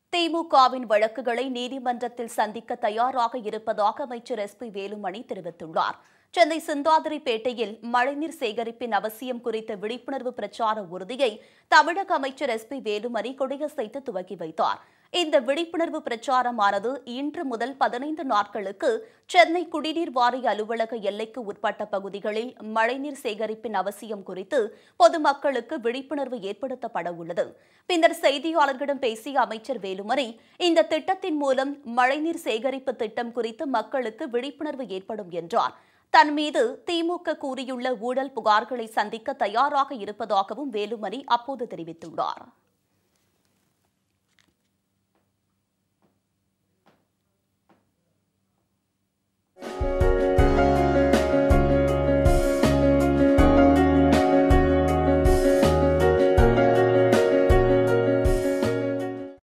திமுகவின் வழக்குகளை நீதிமன்றத்தில் சந்திக்க தயாராக இருப்பதாக அமைச்சர் எஸ் பி வேலுமணி தெரிவித்துள்ளார் சென்னை சிந்தாதிரிப்பேட்டையில் மழைநீர் சேகரிப்பின் அவசியம் குறித்த விழிப்புணர்வு பிரச்சார உறுதியை தமிழக அமைச்சர் எஸ் பி வேலுமணி கொடியசைத்து துவக்கி வைத்தார் இந்த விழிப்புணர்வு பிரச்சாரமானது இன்று முதல் பதினைந்து நாட்களுக்கு சென்னை குடிநீர் வாரிய அலுவலக எல்லைக்கு உட்பட்ட பகுதிகளில் மழைநீர் சேகரிப்பின் அவசியம் குறித்து பொதுமக்களுக்கு விழிப்புணர்வு ஏற்படுத்தப்பட உள்ளது பின்னர் செய்தியாளர்களிடம் பேசிய அமைச்சர் வேலுமணி இந்த திட்டத்தின் மூலம் மழைநீர் சேகரிப்பு திட்டம் குறித்து மக்களுக்கு விழிப்புணர்வு ஏற்படும் என்றார் தன் மீது திமுக கூறியுள்ள ஊழல் புகார்களை சந்திக்க தயாராக இருப்பதாகவும் வேலுமணி அப்போது தெரிவித்துள்ளார்